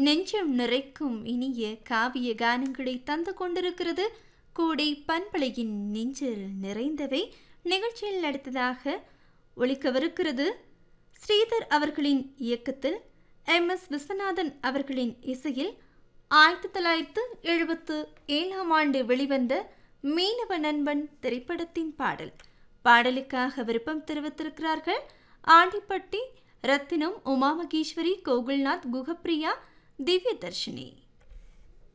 நெஞ்சம் நிறைக்கும் இனிய காவிய கானங்களை தந்து கொண்டிருக்கிறது கூடை பண்பலையின் நெஞ்சில் நிறைந்தவை நிகழ்ச்சியில் அடுத்ததாக ஒழிக்கவிருக்கிறது ஸ்ரீதர் அவர்களின் இயக்கத்தில் எம் எஸ் விஸ்வநாதன் அவர்களின் இசையில் ஆயிரத்தி தொள்ளாயிரத்து எழுபத்து ஏழாம் ஆண்டு வெளிவந்த மீனவ நண்பன் திரைப்படத்தின் பாடல் பாடலுக்காக விருப்பம் தெரிவித்திருக்கிறார்கள் ஆண்டிப்பட்டி ரத்தினம் உமா மகேஸ்வரி கோகுல்நாத் குகப்பிரியா திவ்ய தர்ஷினி